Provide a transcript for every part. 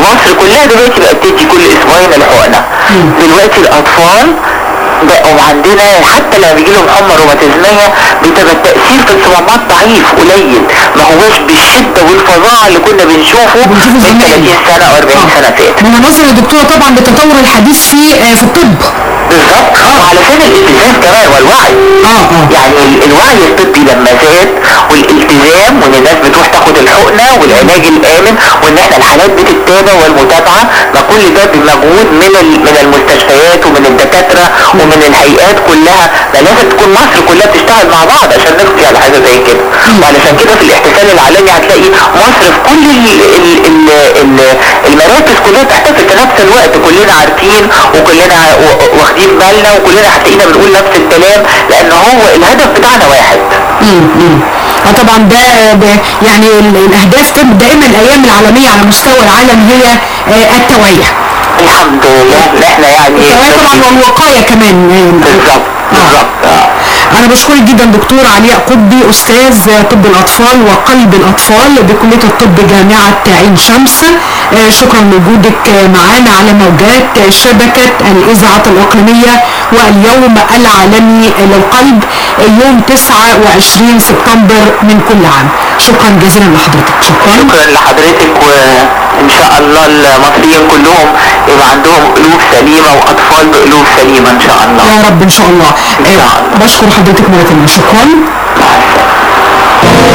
مصر كلها دلوقتي بقت تدي كل اسبوعين الحقنه دلوقتي الاطفال بقوا عندنا حتى لما بيجي لهم حمى روماتيزميه بتبقى التاثير في الصمامات ضعيف قليل ما هوش بالشده والفظاعه اللي كنا بنشوفه بنشوفه من زمان. 30 سنه او 40 سنه فاتت من النظر يا دكتوره طبعا للتطور الحديث في آه، في الطب بالظبط وعلشان الالتزام كمان والوعي اه اه يعني ال- الوعي الطبي لما زاد والالتزام وان الناس بتروح تاخد الحقنه والعلاج الامن وان احنا الحالات بتتابع والمتابعه ما كل ده بمجهود من ال- من المستشفيات ومن الدكاتره ومن الهيئات كلها ما لازم تكون مصر كلها بتشتغل مع بعض عشان نقضي على حاجه زي كده وعلشان كده في الاحتفال العالمي هتلاقي مصر في كل ال ال ال ال المراكز كلها بتحتفل في نفس الوقت كلنا عارفين وكلنا و- واخدين بالنا وكلنا هتلاقينا بنقول نفس الكلام لان هو الهدف بتاعنا واحد مم، مم. اه طبعا ده, ده يعني ال- الاهداف طب دائما الايام العالميه على مستوى العالم هي آه، التوعيه الحمد لله ان احنا يعني التوعيه طبعا والوقايه كمان آه، بالظبط بالظبط آه. أنا بشكرك جدا دكتور علياء قطبي أستاذ طب الأطفال وقلب الأطفال بكلية الطب جامعة عين شمس آه، شكرا لوجودك آه، معانا على موجات آه، شبكة الإذاعة الإقليمية واليوم العالمي للقلب آه، يوم 29 سبتمبر من كل عام شكرا جزيلا لحضرتك شكرا شكرا لحضرتك وان شاء الله المصريين كلهم يبقى عندهم قلوب سليمه واطفال بقلوب سليمه ان شاء الله يا رب إن شاء الله إن شاء آه، الله. بشكر حضرتك مرة ثانية شكرا مع السلامه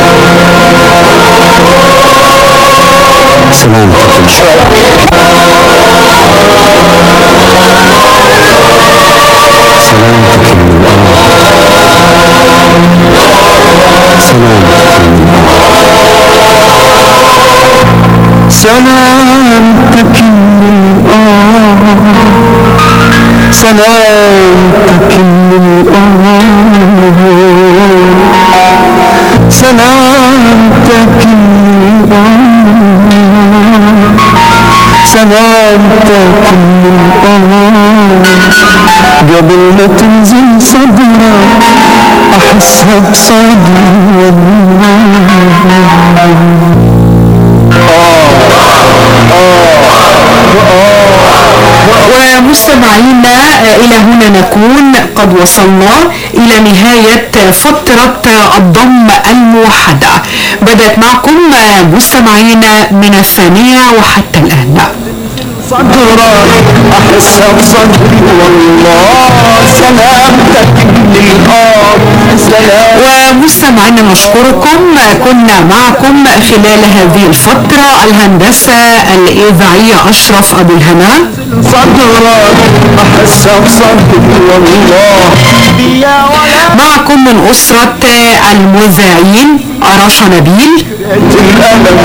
سلامتك سلامتك من الله سلامتك من الله سلامتك من الله سلامتك من الله سلامتك من الله سلامتك من الله قبل ما تنزل صدرك احسها بصدري ومستمعينا إلى هنا نكون قد وصلنا إلى نهاية فترة الضم الموحدة بدأت معكم مستمعينا من الثانية وحتى الآن صدرك احسها بصدري والله سلامتك من الارض سلام ومستمعينا نشكركم كنا معكم خلال هذه الفترة الهندسة الإذاعية أشرف أبو الهنا صدرك احسها بصدري والله يا ولد معكم من أسرة المذيعين أراشا نبيل الألم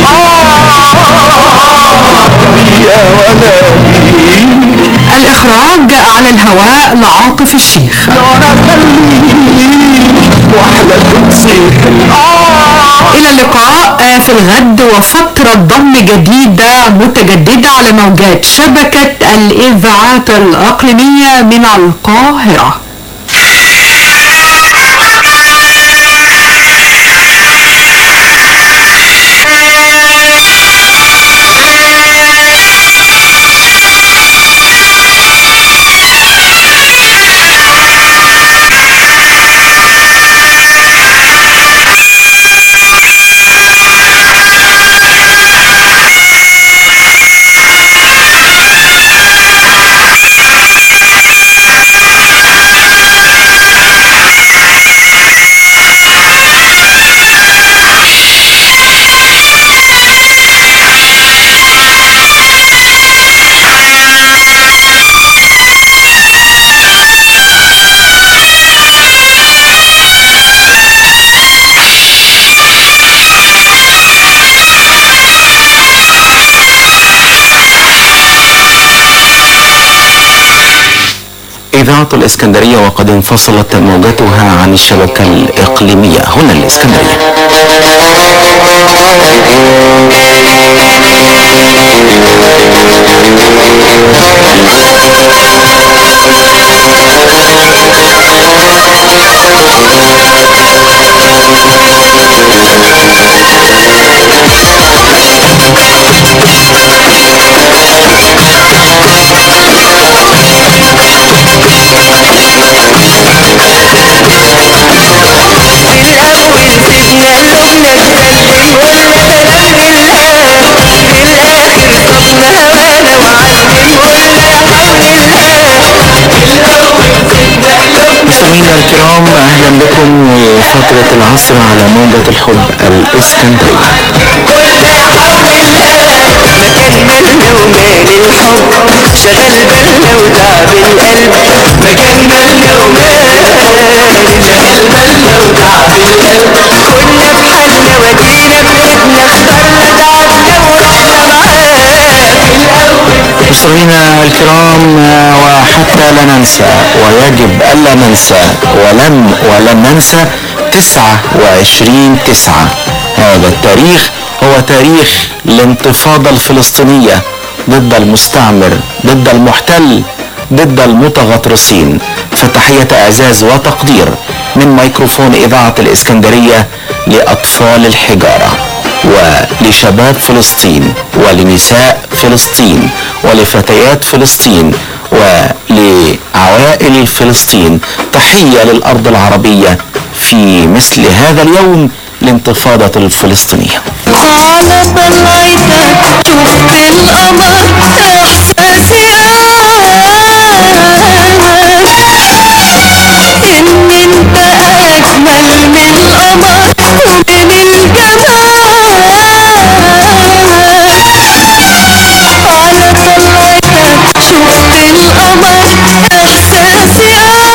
يا ولدي الإخراج على الهواء لعاطف الشيخ انا خليك وحدة تصيح إلى اللقاء في الغد وفترة ضم جديدة متجددة على موجات شبكة الإذاعات الإقليمية من القاهرة إذاعة الإسكندرية وقد انفصلت موجاتها عن الشبكة الإقليمية هنا الإسكندرية موجة الحب الإسكندرية مكان ومال الحب شغل بالنا وتعب القلب مكان مالنا ومال شغل بالنا وتعب القلب كنا بحالنا ودينا بإيدنا اخترنا تعبنا ورحنا معاه الأول مستمعينا الكرام وحتى لا ننسى ويجب ألا ننسى ولم ولن ننسى 29 تسعة هذا التاريخ هو تاريخ الانتفاضة الفلسطينية ضد المستعمر ضد المحتل ضد المتغطرسين فتحية إعزاز وتقدير من ميكروفون إذاعة الإسكندرية لأطفال الحجارة ولشباب فلسطين ولنساء فلسطين ولفتيات فلسطين ولعوائل فلسطين تحية للأرض العربية في مثل هذا اليوم الانتفاضة الفلسطينية على طلعتك شفت القمر احساسي ان انت اجمل من القمر ومن الجمال على طلعتك شفت القمر احساسي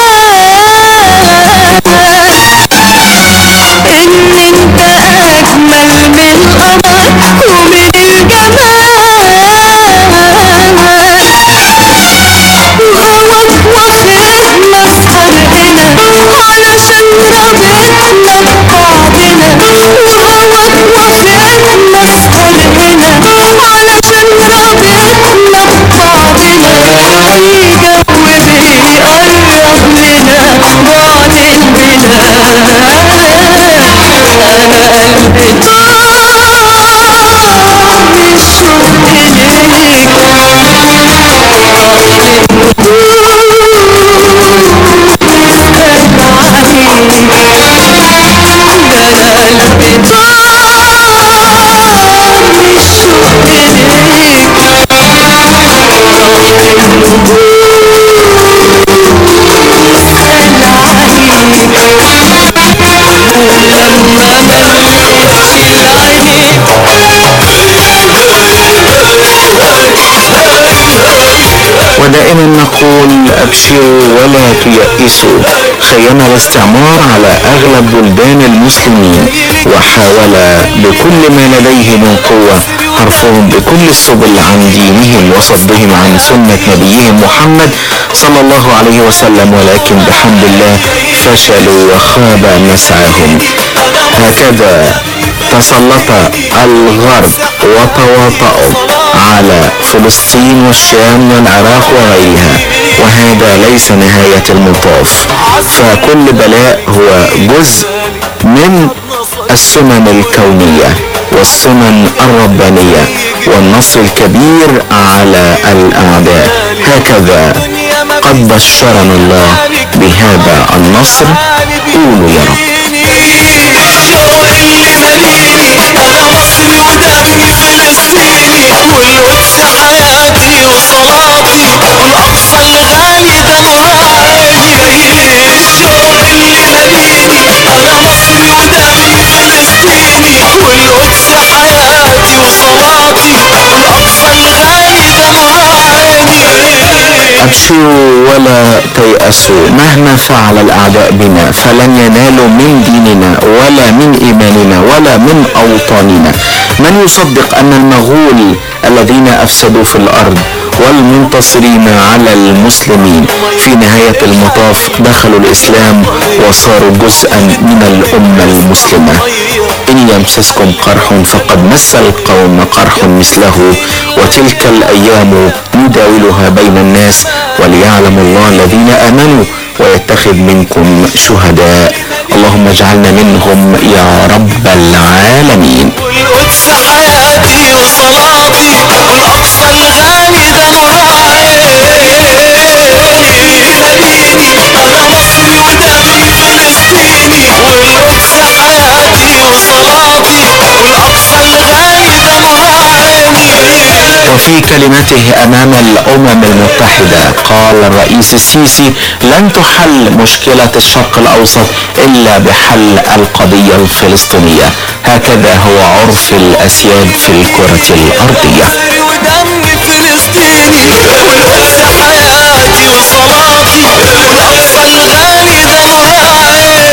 ان انت اجمل من القمر ومن الجمال وهو واخدنا اسهر هنا علشان رابطنا ببعضنا وهو واخدنا اسهر هنا علشان رابطنا ببعضنا الجو بيقرب لنا بعد البلاد انا قلبي طار من الشوق اليك ودائما نقول أبشروا ولا تيأسوا خيم الاستعمار على أغلب بلدان المسلمين وحاول بكل ما لديه من قوة حرفهم بكل السبل عن دينهم وصدهم عن سنة نبيهم محمد صلى الله عليه وسلم ولكن بحمد الله فشلوا وخاب مسعاهم هكذا تسلط الغرب وتواطؤوا على فلسطين والشام والعراق وغيرها وهذا ليس نهاية المطاف فكل بلاء هو جزء من السنن الكونية والسنن الربانية والنصر الكبير على الأعداء هكذا قد بشرنا الله بهذا النصر قولوا يا رب الشوق اللي مليني انا مصري ودمي فلسطيني والقدس حياتي وصلاتي والاقصى الغالي دمع عيني الشوق اللي مليني انا مصري ودمي فلسطيني والقدس حياتي وصلاتي والاقصى الغالي دمع عيني أبشروا ولا تيأسوا مهما فعل الأعداء بنا فلن ينالوا من ديننا ولا من إيماننا ولا من أوطاننا من يصدق أن المغول الذين أفسدوا في الأرض والمنتصرين على المسلمين في نهاية المطاف دخلوا الإسلام وصاروا جزءا من الأمة المسلمة إن يمسسكم قرح فقد مس القوم قرح مثله وتلك الأيام نداولها بين الناس وليعلم الله الذين آمنوا ويتخذ منكم شهداء اللهم اجعلنا منهم يا رب العالمين والقدس حياتي وصلاتي والأقصى الغالي دمع عيني أنا مصري ودمي فلسطيني والقدس حياتي وصلاتي والأقصى الغالي دمع عيني في كلمته أمام الأمم المتحدة قال الرئيس السيسي لن تحل مشكلة الشرق الأوسط إلا بحل القضية الفلسطينية هكذا هو عرف الأسياد في الكرة الأرضية عمري ودمي فلسطيني والقدس حياتي وصلاتي والأقصى الغالي ده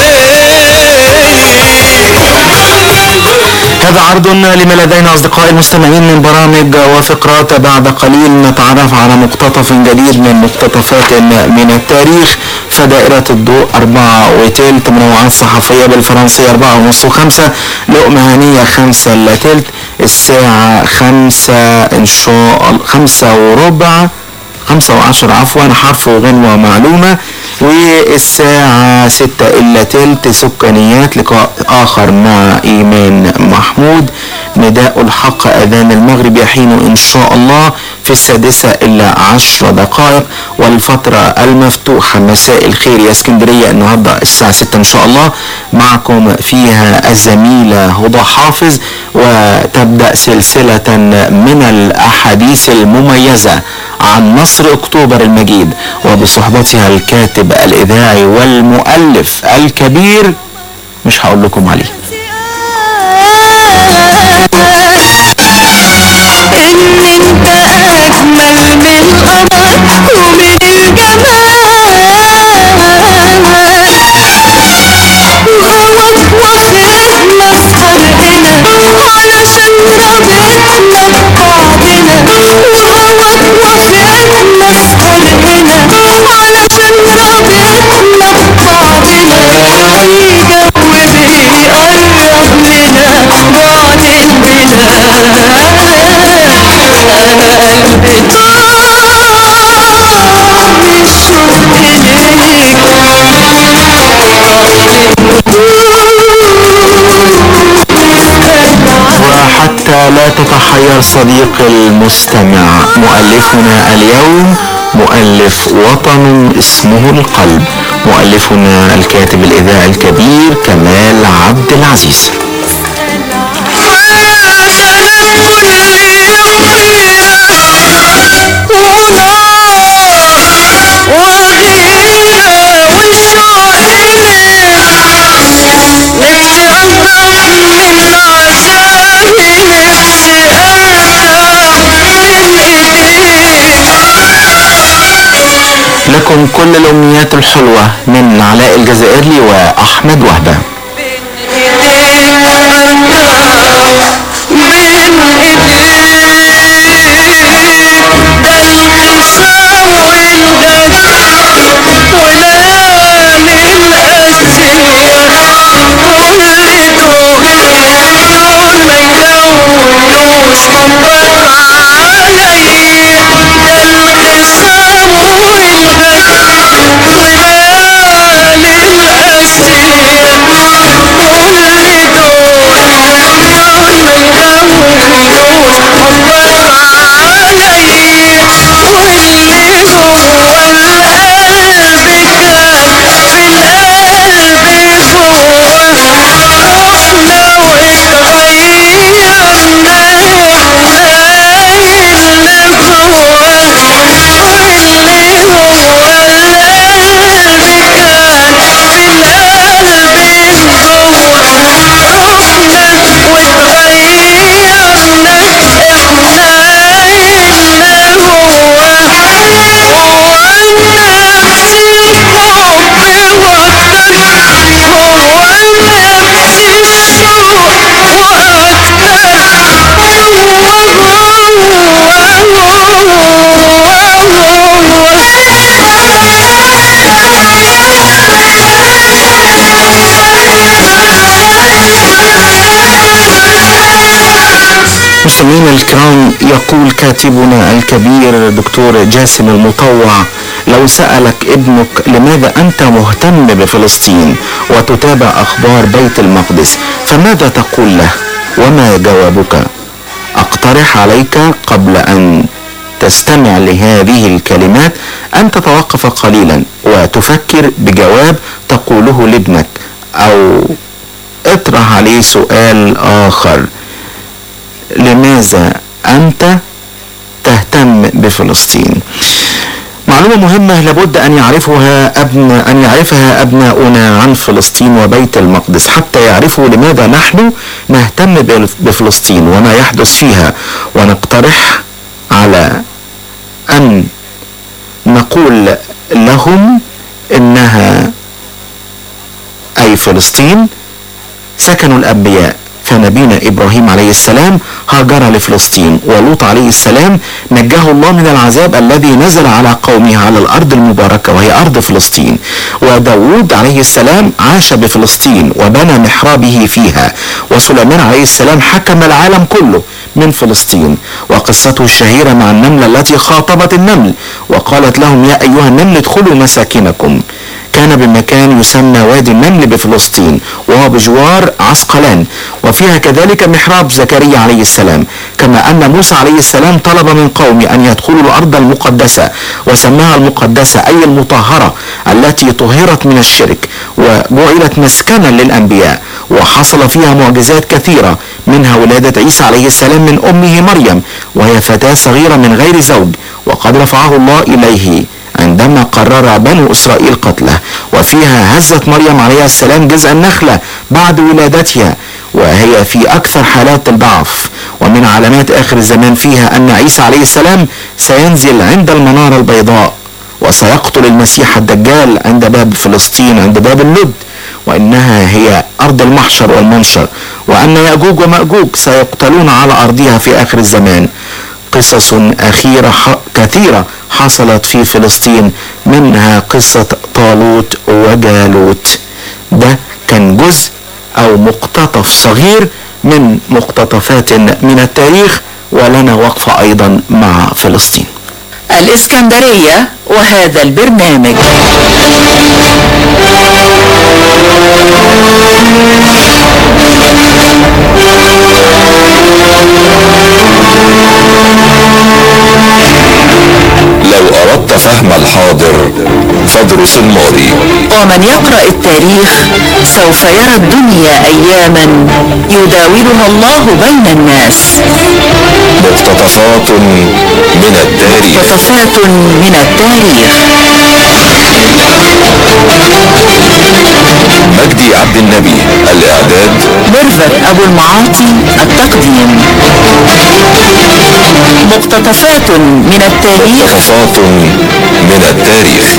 هذا عرض لما لدينا أصدقائي المستمعين من برامج وفقرات بعد قليل نتعرف على مقتطف جديد من مقتطفات من التاريخ فدائرة الضوء أربعة وتلت منوعات صحفية بالفرنسية أربعة ونص وخمسة لقمة هنية خمسة إلا تلت الساعة خمسة إن شاء الله خمسة وربع خمسة وعشر عفوا حرف وغنوة معلومة والساعة ستة إلا تلت سكانيات لقاء آخر مع إيمان محمود نداء الحق أذان المغرب يحين إن شاء الله في السادسة إلا عشر دقائق والفترة المفتوحة مساء الخير يا اسكندرية النهاردة الساعة ستة إن شاء الله معكم فيها الزميلة هدى حافظ وتبدأ سلسلة من الأحاديث المميزة عن نصر أكتوبر المجيد وبصحبتها الكاتب الإذاعي والمؤلف الكبير مش هقول لكم عليه ان انت اجمل من القمر ومن الجمال وهواك واخد مسهر هنا علشان رابطنا ببعضنا وهواك واخد مسهر هنا علشان رابطنا ببعضنا الجو بيقرب لنا بعد البلاد انا قلبي طار من الشوق وحتى لا تتحير صديق المستمع مؤلفنا اليوم مؤلف وطن اسمه القلب مؤلفنا الكاتب الإذاعي الكبير كمال عبد العزيز لكم كل الأمنيات الحلوة من علاء الجزائري وأحمد وهبة مستمعينا الكرام يقول كاتبنا الكبير دكتور جاسم المطوع لو سألك ابنك لماذا أنت مهتم بفلسطين وتتابع أخبار بيت المقدس فماذا تقول له وما جوابك أقترح عليك قبل أن تستمع لهذه الكلمات أن تتوقف قليلا وتفكر بجواب تقوله لابنك أو اطرح عليه سؤال آخر لماذا أنت بفلسطين معلومة مهمة لابد أن يعرفها أبن أن يعرفها أبناؤنا عن فلسطين وبيت المقدس حتى يعرفوا لماذا نحن نهتم بال- بفلسطين وما يحدث فيها ونقترح على أن نقول لهم إنها أي فلسطين سكنوا الأنبياء فنبينا إبراهيم عليه السلام هاجر لفلسطين ولوط عليه السلام نجاه الله من العذاب الذي نزل على قومه على الأرض المباركة وهي أرض فلسطين وداود عليه السلام عاش بفلسطين وبنى محرابه فيها وسليمان عليه السلام حكم العالم كله من فلسطين وقصته الشهيرة مع النملة التي خاطبت النمل وقالت لهم يا أيها النمل ادخلوا مساكنكم كان بمكان يسمى وادي النمل بفلسطين وهو بجوار عسقلان وفيها كذلك محراب زكريا عليه السلام كما أن موسى عليه السلام طلب من قومه أن يدخلوا الأرض المقدسة وسماها المقدسة أي المطهرة التي طهرت من الشرك وجعلت مسكنا للأنبياء وحصل فيها معجزات كثيرة منها ولادة عيسى عليه السلام من أمه مريم وهي فتاة صغيرة من غير زوج وقد رفعه الله إليه عندما قرر بنو إسرائيل قتله وفيها هزت مريم عليه السلام جذع النخلة بعد ولادتها وهي في أكثر حالات الضعف ومن علامات آخر الزمان فيها أن عيسى عليه السلام سينزل عند المنارة البيضاء وسيقتل المسيح الدجال عند باب فلسطين عند باب اللد وإنها هي أرض المحشر والمنشر وأن يأجوج ومأجوج سيقتلون على أرضها في آخر الزمان قصص أخيرة ح- كثيرة حصلت في فلسطين منها قصة طالوت وجالوت ده كان جزء أو مقتطف صغير من مقتطفات من التاريخ ولنا وقفة أيضا مع فلسطين الإسكندرية وهذا البرنامج لو أردت فهم الحاضر فادرس الماضي ومن يقرأ التاريخ سوف يرى الدنيا أياما يداولها الله بين الناس مقتطفات من التاريخ مقتطفات من التاريخ مجدي عبد النبي الإعداد ميرفت أبو المعاطي التقديم مقتطفات من التاريخ مقتطفات من التاريخ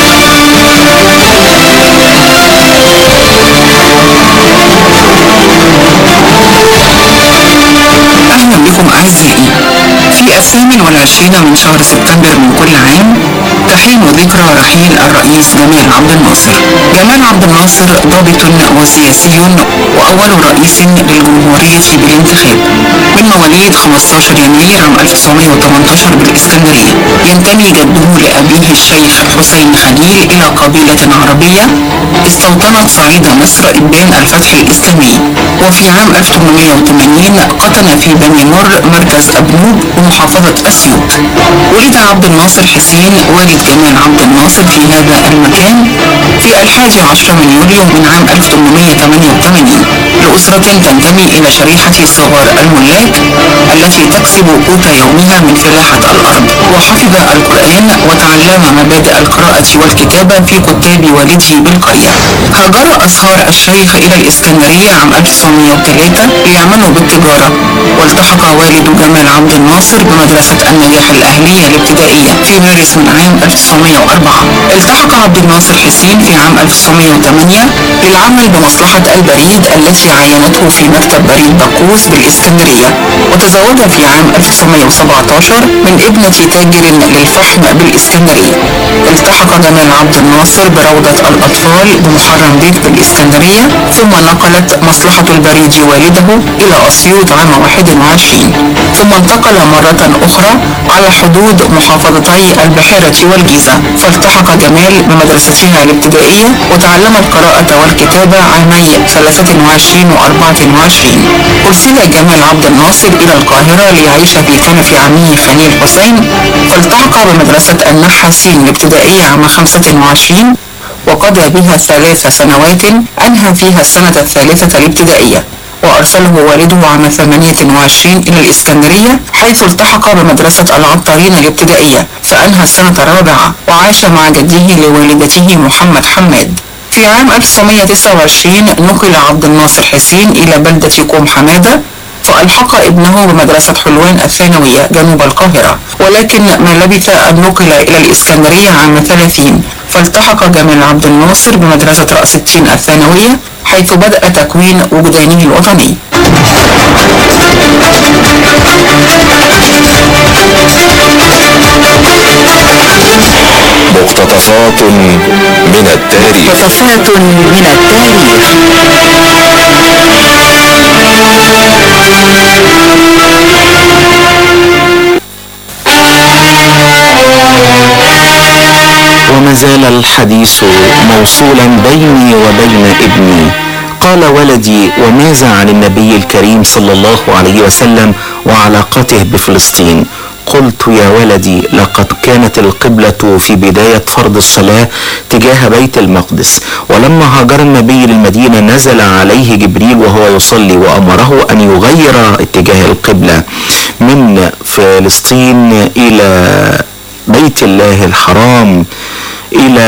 أهلا بكم أعزائي في الثامن والعشرين من شهر سبتمبر من كل عام تحين ذكرى رحيل الرئيس جمال عبد الناصر جمال عبد الناصر ضابط وسياسي وأول رئيس للجمهورية بالانتخاب من مواليد 15 يناير عام 1918 بالإسكندرية ينتمي جده لأبيه الشيخ حسين خليل إلى قبيلة عربية استوطنت صعيد مصر إبان الفتح الإسلامي وفي عام 1880 قطن في بني مر مركز أبنوب ومحافظة أسيوط ولد عبد الناصر حسين والد جمال عبد الناصر في هذا المكان في الحادي عشر من يوليو من عام 1888 لأسرة تنتمي إلى شريحة صغار الملاك التي تكسب قوت يومها من فلاحة الأرض وحفظ القرآن وتعلم مبادئ القراءة والكتابة في كتاب والده بالقرية هاجر أصهار الشيخ إلى الإسكندرية عام 1903 ليعملوا بالتجارة والتحق والد جمال عبد الناصر بمدرسة النجاح الأهلية الابتدائية في مارس من عام 1904 التحق عبد الناصر حسين في عام 1908 للعمل بمصلحة البريد التي عينته في مكتب بريد بقوس بالإسكندرية وتزوج في عام 1917 من ابنة تاجر للفحم بالإسكندرية التحق جمال عبد الناصر بروضة الأطفال بمحرم بيك بالإسكندرية ثم نقلت مصلحة البريد والده إلى أسيوط عام 21 ثم انتقل مرة أخرى على حدود محافظتي البحيرة والجيزة فالتحق جمال بمدرستها الابتدائية وتعلم القراءة والكتابة عامي 23 و 24 أرسل جمال عبد الناصر إلى القاهرة ليعيش في كنف عمه خليل حسين فالتحق بمدرسة النحاسين الابتدائية عام 25 وقضى بها ثلاث سنوات أنهى فيها السنة الثالثة الابتدائية وأرسله والده عام 28 إلى الإسكندرية حيث التحق بمدرسة العطارين الابتدائية فأنهى السنة الرابعة وعاش مع جده لوالدته محمد حماد في عام 1929 نقل عبد الناصر حسين إلى بلدة كوم حمادة فألحق ابنه بمدرسة حلوان الثانوية جنوب القاهرة ولكن ما لبث أن نقل إلى الإسكندرية عام 30 فالتحق جمال عبد الناصر بمدرسة رأس التين الثانوية حيث بدأ تكوين وجدانه الوطني مقتطفات من التاريخ مقتطفات من التاريخ وما زال الحديث موصولا بيني وبين ابني قال ولدي وماذا عن النبي الكريم صلى الله عليه وسلم وعلاقته بفلسطين قلت يا ولدي لقد كانت القبلة في بداية فرض الصلاة تجاه بيت المقدس ولما هاجر النبي للمدينة نزل عليه جبريل وهو يصلي وأمره أن يغير اتجاه القبلة من فلسطين إلى بيت الله الحرام الى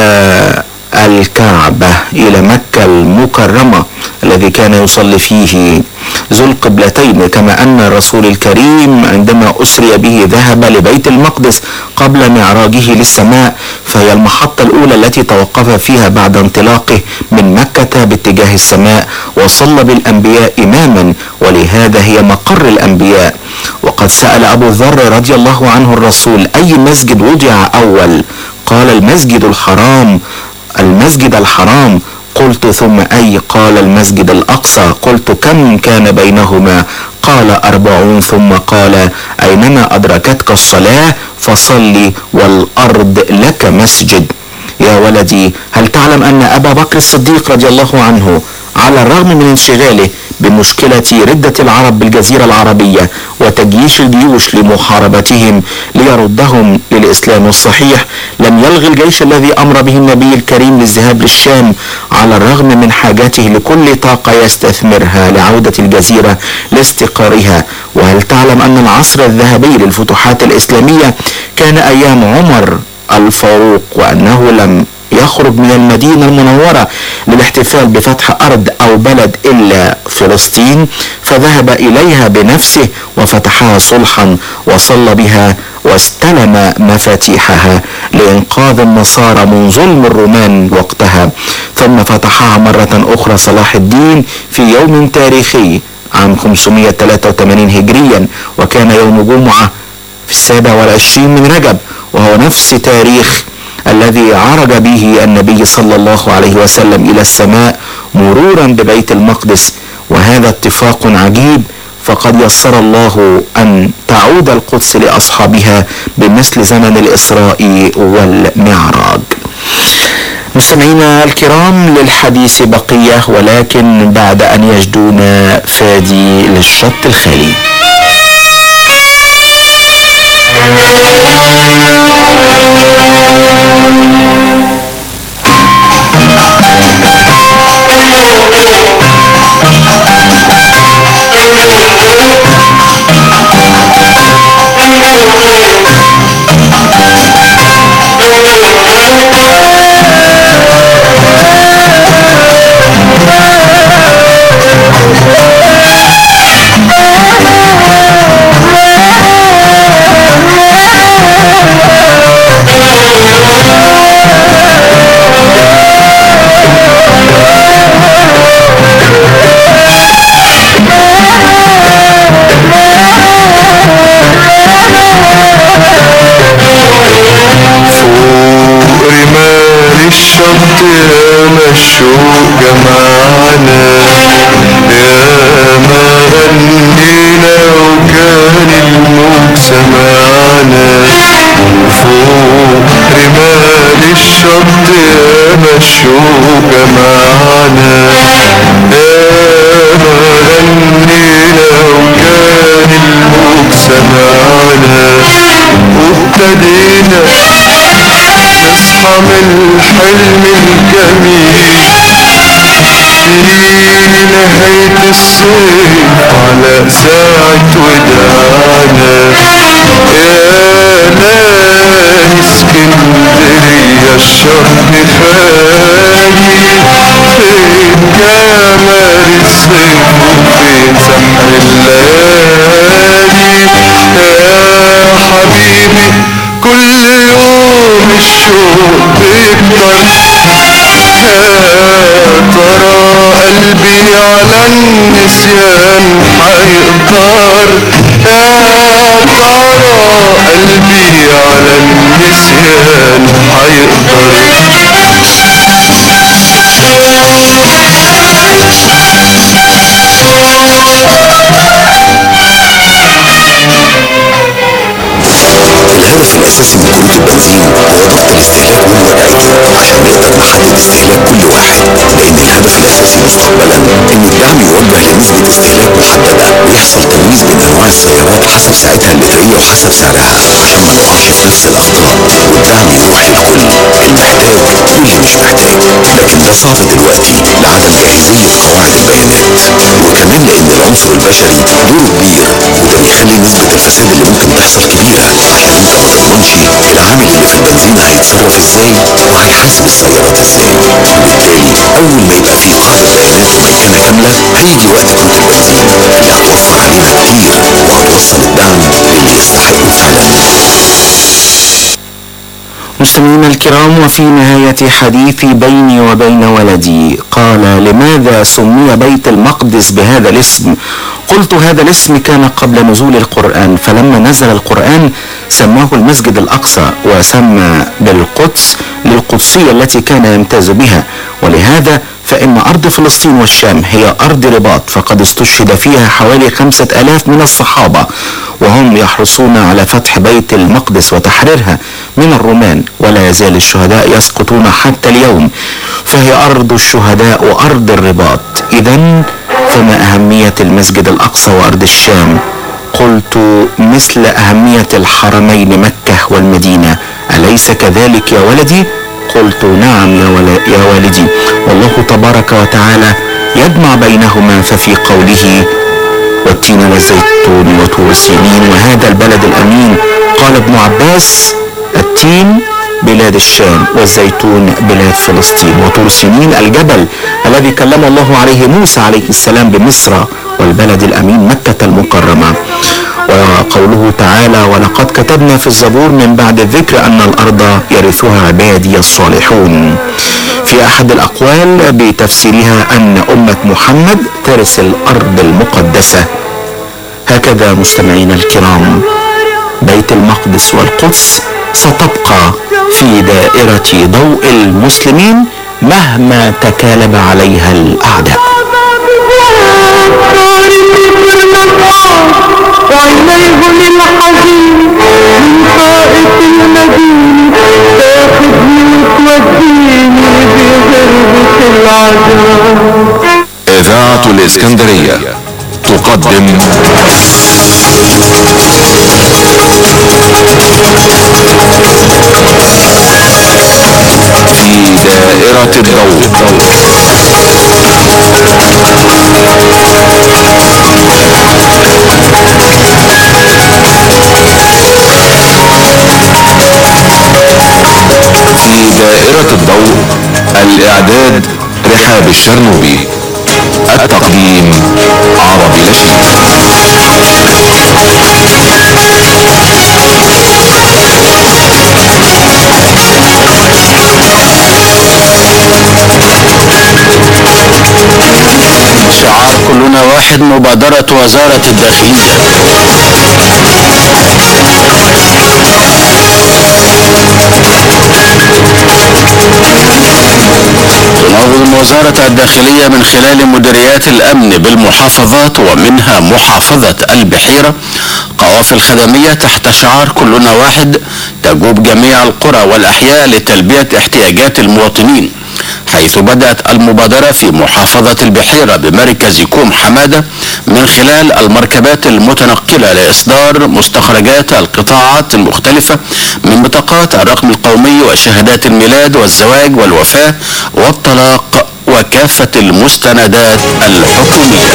الكعبة الى مكة المكرمة الذي كان يصلي فيه ذو القبلتين كما ان الرسول الكريم عندما اسري به ذهب لبيت المقدس قبل معراجه للسماء فهي المحطة الاولى التي توقف فيها بعد انطلاقه من مكة باتجاه السماء وصلى بالانبياء اماما ولهذا هي مقر الانبياء وقد سأل ابو ذر رضي الله عنه الرسول اي مسجد وضع اول قال المسجد الحرام المسجد الحرام قلت ثم أي قال المسجد الأقصى قلت كم كان بينهما قال أربعون ثم قال أينما أدركتك الصلاة فصل والأرض لك مسجد يا ولدي هل تعلم أن أبا بكر الصديق رضي الله عنه على الرغم من انشغاله بمشكلة ردة العرب بالجزيرة العربية وتجييش الجيوش لمحاربتهم ليردهم للإسلام الصحيح لم يلغي الجيش الذي أمر به النبي الكريم للذهاب للشام على الرغم من حاجته لكل طاقة يستثمرها لعودة الجزيرة لاستقرارها وهل تعلم أن العصر الذهبي للفتوحات الإسلامية كان أيام عمر الفاروق وأنه لم يخرج من المدينة المنورة للاحتفال بفتح أرض أو بلد إلا فلسطين فذهب إليها بنفسه وفتحها صلحا وصلى بها واستلم مفاتيحها لإنقاذ النصارى من ظلم الرومان وقتها ثم فتحها مرة أخرى صلاح الدين في يوم تاريخي عام 583 هجريا وكان يوم جمعة في السابع والعشرين من رجب وهو نفس تاريخ الذي عرج به النبي صلى الله عليه وسلم الى السماء مرورا ببيت المقدس وهذا اتفاق عجيب فقد يسر الله ان تعود القدس لاصحابها بمثل زمن الاسراء والمعراج. مستمعينا الكرام للحديث بقيه ولكن بعد ان يجدونا فادي للشط الخالي. رمال الشط يا مشوق جمعنا يا ما غنينا وكان الموج سمعنا فوق رمال الشط يا مشوق جمعنا يا ما غنينا وكان الموج سمعنا وابتدينا نصحى من الحلم الجميل نهاية الصيف على ساعة وداعنا يا ناس اسكندرية الشر خالي فين جمال الصيف وفين سمع الليالي يا حبيبي كل يوم الشوق بيكتر يا ترى قلبي على النسيان حيقدر يا ترى قلبي على النسيان حيقدر الهدف الاساسي من كروت البنزين هو ضبط الاستهلاك والوضعية عشان نقدر نحدد استهلاك كل واحد لان الهدف الاساسي مستقبلا ان الدعم يوجه لنسبة استهلاك محددة ويحصل تمييز بين انواع السيارات حسب ساعتها اللترية وحسب سعرها عشان ما نقعش في نفس الاخطاء والدعم يروح للكل المحتاج واللي مش محتاج لكن ده صعب دلوقتي لعدم جاهزية قواعد البيانات وكمان لان العنصر البشري دوره كبير وده بيخلي نسبة الفساد اللي ممكن تحصل كبيرة عشان انت ما تضمنش العامل اللي في البنزين هيتصرف ازاي وهيحاسب السيارات ازاي وبالتالي اول ما يبقى في قاعدة بيانات ممكنة كاملة هيجي وقت كروت البنزين اللي هتوفر علينا كتير وهتوصل الدعم للي يستحقه فعلا مستمعينا الكرام وفي نهاية حديثي بيني وبين ولدي قال لماذا سمي بيت المقدس بهذا الاسم قلت هذا الاسم كان قبل نزول القرآن فلما نزل القرآن سماه المسجد الأقصى وسمى بالقدس للقدسية التي كان يمتاز بها ولهذا فإن أرض فلسطين والشام هي أرض رباط فقد استشهد فيها حوالي خمسة ألاف من الصحابة وهم يحرصون على فتح بيت المقدس وتحريرها من الرومان ولا يزال الشهداء يسقطون حتى اليوم فهي أرض الشهداء وأرض الرباط إذا فما أهمية المسجد الأقصى وأرض الشام قلت مثل أهمية الحرمين مكة والمدينة أليس كذلك يا ولدي؟ قلت نعم يا, ول... يا والدي والله تبارك وتعالى يجمع بينهما ففي قوله والتين والزيتون وطور سينين وهذا البلد الأمين قال ابن عباس التين بلاد الشام والزيتون بلاد فلسطين وطور سينين الجبل الذي كلم الله عليه موسى عليه السلام بمصر والبلد الأمين مكة المكرمة وقوله تعالى ولقد كتبنا في الزبور من بعد الذكر أن الأرض يرثها عبادي الصالحون في أحد الأقوال بتفسيرها أن أمة محمد ترث الأرض المقدسة هكذا مستمعينا الكرام بيت المقدس والقدس ستبقى في دائرة ضوء المسلمين مهما تكالب عليها الأعداء وعينيه للحزين من طائف المدين تاخدني وتوديني بغربة العذاب إذاعة الإسكندرية تقدم في دائرة الضوء في دائرة الضوء الإعداد رحاب الشرنوبي التقديم عربي نشيد شعار كلنا واحد مبادرة وزارة الداخلية تنظم وزارة الداخلية من خلال مديريات الأمن بالمحافظات ومنها محافظة البحيرة قوافل خدمية تحت شعار كلنا واحد تجوب جميع القرى والأحياء لتلبية احتياجات المواطنين حيث بدأت المبادرة في محافظة البحيرة بمركز كوم حمادة من خلال المركبات المتنقلة لإصدار مستخرجات القطاعات المختلفة من بطاقات الرقم القومي وشهادات الميلاد والزواج والوفاة والطلاق وكافة المستندات الحكومية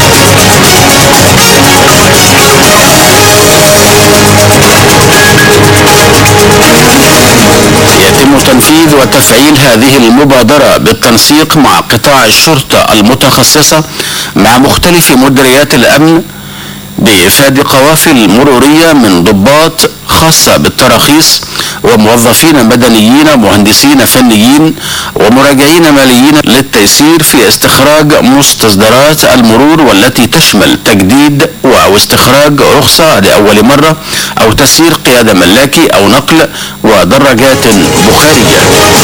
يتم تنفيذ وتفعيل هذه المبادرة بالتنسيق مع قطاع الشرطة المتخصصة مع مختلف مديريات الأمن بإفاد قوافل مرورية من ضباط خاصة بالتراخيص وموظفين مدنيين ومهندسين فنيين ومراجعين ماليين للتيسير في استخراج مستصدرات المرور والتي تشمل تجديد أو استخراج رخصة لأول مرة أو تسيير قيادة ملاكي أو نقل ودراجات بخارية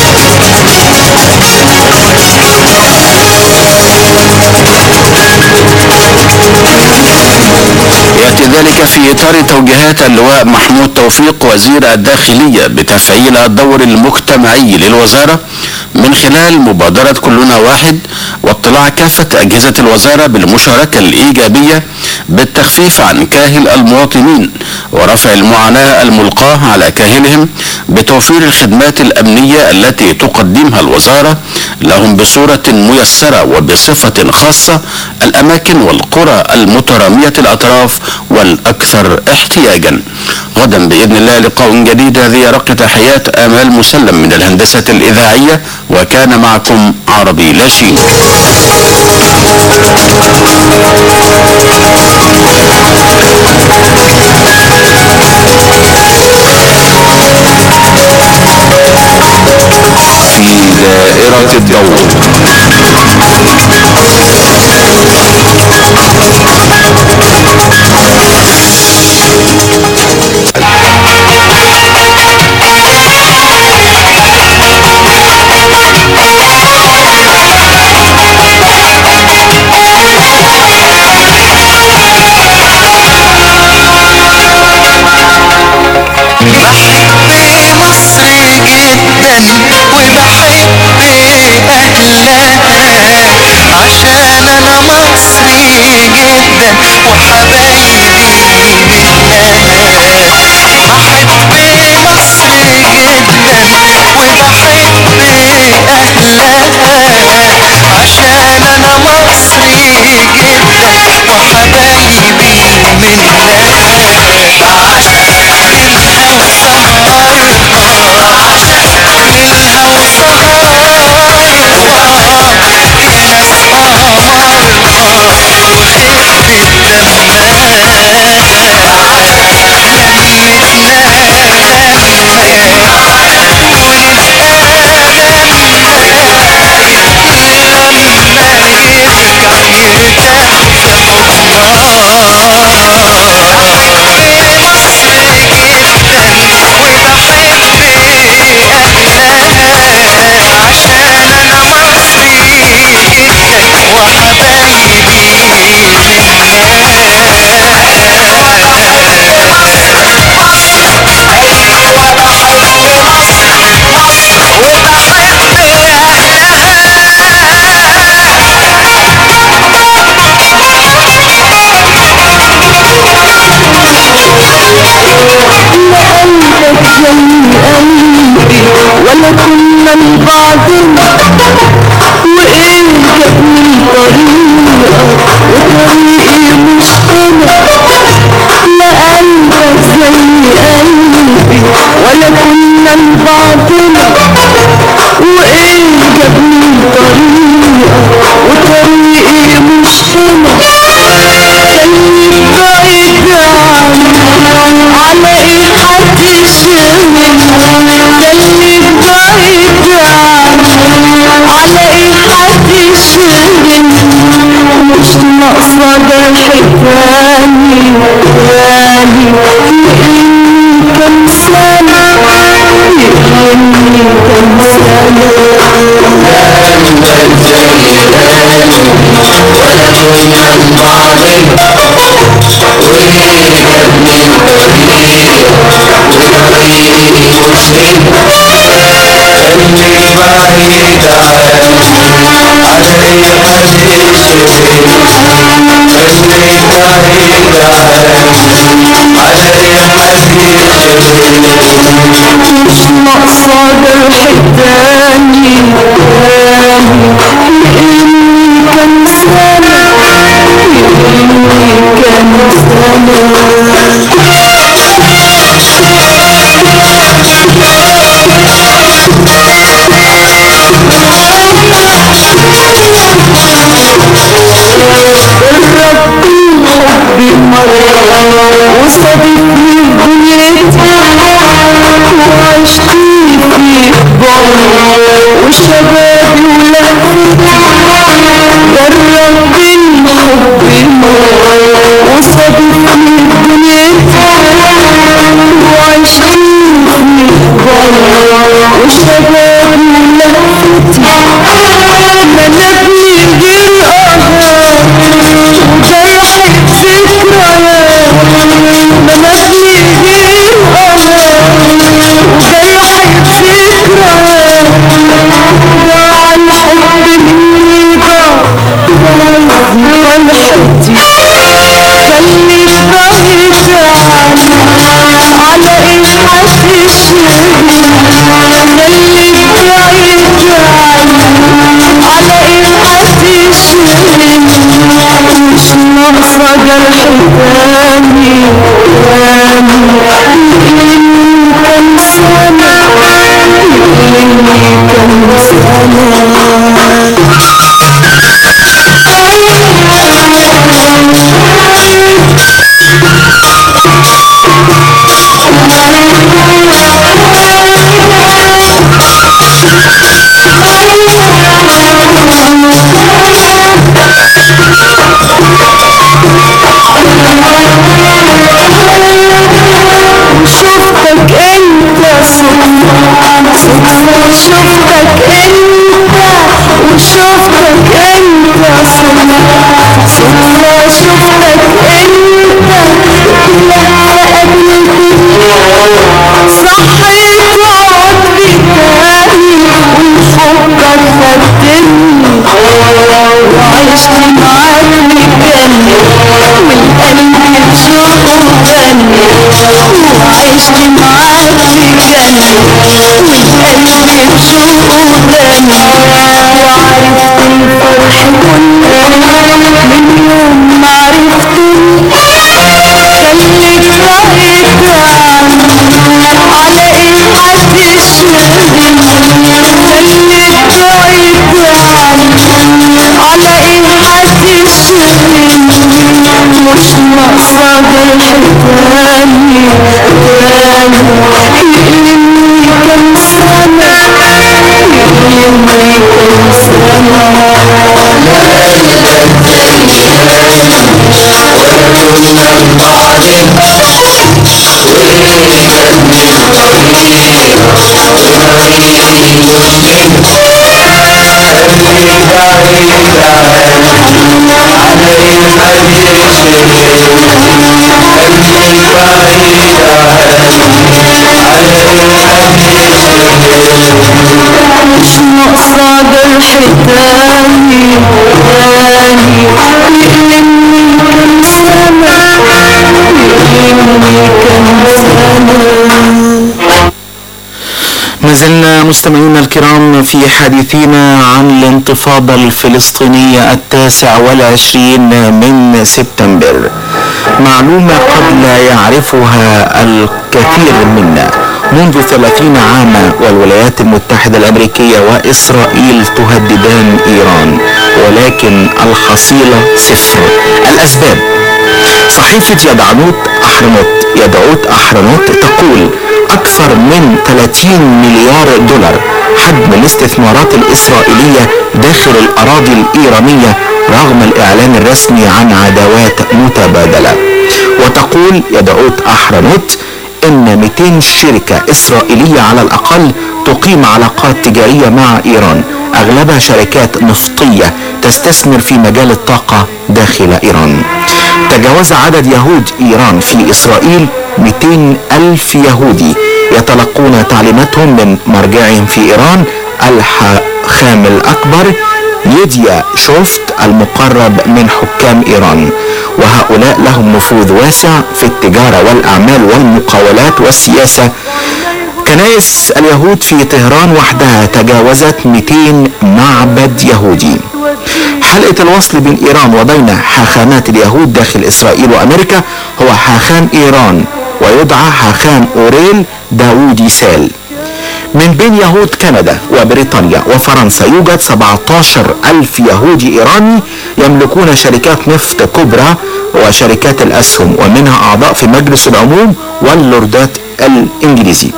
يأتي ذلك في إطار توجيهات اللواء محمود توفيق وزير الداخلية بتفعيل الدور المجتمعي للوزارة من خلال مبادرة كلنا واحد واطلاع كافة أجهزة الوزارة بالمشاركة الإيجابية بالتخفيف عن كاهل المواطنين ورفع المعاناة الملقاة على كاهلهم بتوفير الخدمات الأمنية التي تقدمها الوزارة لهم بصورة ميسرة وبصفة خاصة الأماكن والقرى المترامية الأطراف والأكثر احتياجا غدا بإذن الله لقاء جديد هذه رق تحيات آمال مسلم من الهندسة الإذاعية وكان معكم عربي لاشين في دائرة الضوء بحب مصر جدا وبحب أهلها عشان أنا مصري جدا وحبايبي منها بحب مصر جدا وبحب أهلها عشان أنا مصري جدا وحبايبي ولا كنا لبعضنا وايه جابني الطريقة وطريقي مش انا لا قلبك زي قلبي ولا كنا لبعضنا وايه جابني الطريقة وطريقي مش انا خليك بعيد عني على ايه حد يشغلني خليك بعيد عني على ايه حد يشغلني مش ناقصة جرح تاني تاني يهمني كم سنة يهمني كم مش ناقصة جرح تاني تاني شفتك انت صدفة شفتك انت وشفتك انت صدفة صدفة شفتك انت لما قابلتني صحيت عمري تاني وحبك فتني وعشت معاك مجني والقلب بشوق وغني وعشت معاك مجني والقلب بشوق وغني وعرفت الفرح كله من يوم ما عرفتني خليك بعيد عني على ايه هتشغلني خليك بعيد عني على ايه هتشغلني مش ناقصة جرح تاني تاني يألمني كم سنة يألمني كم مش ناقصة جرح تاني تاني يألمني كم سنة يألمني كم سنة ما زلنا مستمعينا الكرام في حديثنا عن الانتفاضة الفلسطينية التاسع والعشرين من سبتمبر معلومة قد لا يعرفها الكثير منا منذ ثلاثين عاما والولايات المتحدة الأمريكية وإسرائيل تهددان إيران ولكن الحصيلة صفر الأسباب صحيفة يدعنوت أحرنوت يدعوت أحرنوت تقول أكثر من 30 مليار دولار حجم الاستثمارات الإسرائيلية داخل الأراضي الإيرانية رغم الإعلان الرسمي عن عداوات متبادلة وتقول يدعوت أحرنوت إن 200 شركة إسرائيلية على الأقل تقيم علاقات تجارية مع إيران أغلبها شركات نفطية تستثمر في مجال الطاقة داخل إيران تجاوز عدد يهود إيران في إسرائيل 200 ألف يهودي يتلقون تعليماتهم من مرجعهم في إيران الحاخام الأكبر يديا شوفت المقرب من حكام إيران وهؤلاء لهم نفوذ واسع في التجارة والأعمال والمقاولات والسياسة كنائس اليهود في طهران وحدها تجاوزت 200 معبد يهودي حلقة الوصل بين إيران وبين حاخامات اليهود داخل إسرائيل وأمريكا هو حاخام إيران ويدعى حاخام أوريل داوودي سال من بين يهود كندا وبريطانيا وفرنسا يوجد 17 ألف يهودي إيراني يملكون شركات نفط كبرى وشركات الأسهم ومنها أعضاء في مجلس العموم واللوردات الإنجليزي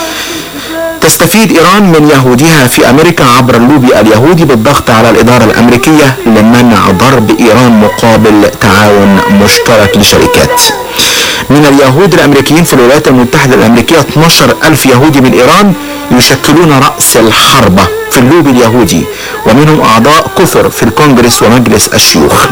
تستفيد إيران من يهودها في أمريكا عبر اللوبي اليهودي بالضغط على الإدارة الأمريكية لمنع ضرب إيران مقابل تعاون مشترك لشركات من اليهود الأمريكيين في الولايات المتحدة الأمريكية 12 ألف يهودي من إيران يشكلون رأس الحربة في اللوبي اليهودي ومنهم أعضاء كثر في الكونجرس ومجلس الشيوخ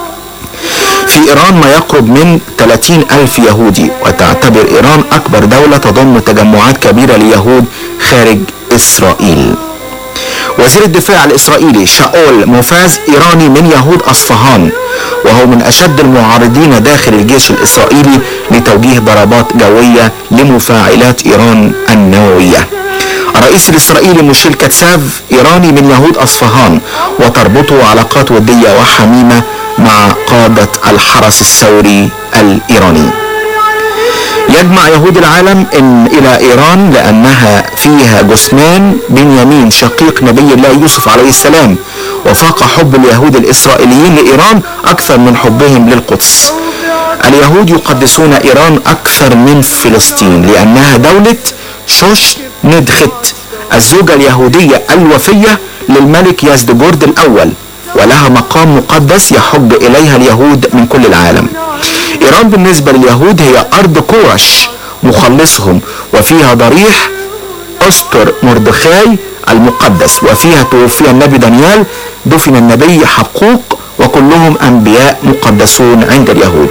في إيران ما يقرب من 30 ألف يهودي وتعتبر إيران أكبر دولة تضم تجمعات كبيرة ليهود خارج إسرائيل وزير الدفاع الإسرائيلي شاول موفاز إيراني من يهود أصفهان وهو من أشد المعارضين داخل الجيش الإسرائيلي لتوجيه ضربات جوية لمفاعلات إيران النووية الرئيس الإسرائيلي ميشيل كاتساف إيراني من يهود أصفهان وتربطه علاقات ودية وحميمة مع قادة الحرس الثوري الإيراني يجمع يهود العالم إن إلى إيران لأنها فيها جثمان بنيامين شقيق نبي الله يوسف عليه السلام وفاق حب اليهود الإسرائيليين لإيران أكثر من حبهم للقدس اليهود يقدسون إيران أكثر من فلسطين لأنها دولة شوش ندخت الزوجة اليهودية الوفية للملك يزدجورد الأول ولها مقام مقدس يحب إليها اليهود من كل العالم إيران بالنسبة لليهود هي أرض كورش مخلصهم وفيها ضريح أستر مردخاي المقدس وفيها توفي النبي دانيال دفن النبي حقوق وكلهم أنبياء مقدسون عند اليهود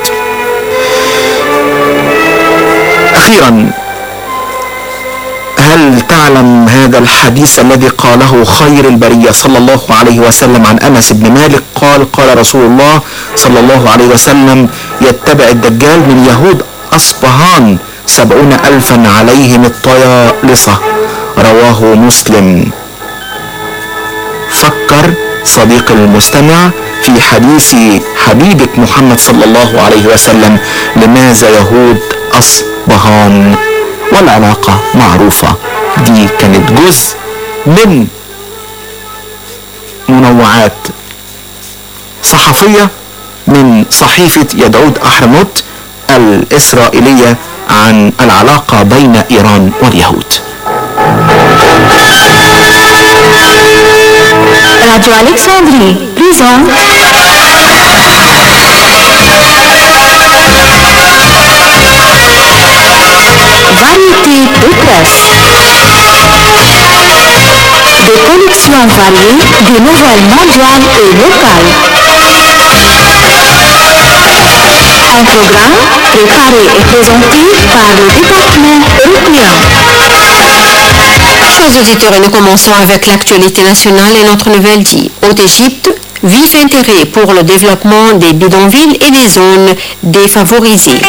أخيرا هل تعلم هذا الحديث الذي قاله خير البرية صلى الله عليه وسلم عن أنس بن مالك قال قال رسول الله صلى الله عليه وسلم يتبع الدجال من يهود أصبهان سبعون ألفا عليهم الطيالصة رواه مسلم فكر صديق المستمع في حديث حبيبك محمد صلى الله عليه وسلم لماذا يهود أصبهان والعلاقة معروفة دي كانت جزء من منوعات صحفية من صحيفة يدعود أحرنوت الإسرائيلية عن العلاقة بين إيران واليهود Radio Alexandrie, présente Variété de presse. Des collections variées de nouvelles mondiales et locales. Un programme préparé et présenté par le département européen. Chers auditeurs, et nous commençons avec l'actualité nationale et notre nouvelle dit. Haute Égypte, vif intérêt pour le développement des bidonvilles et des zones défavorisées.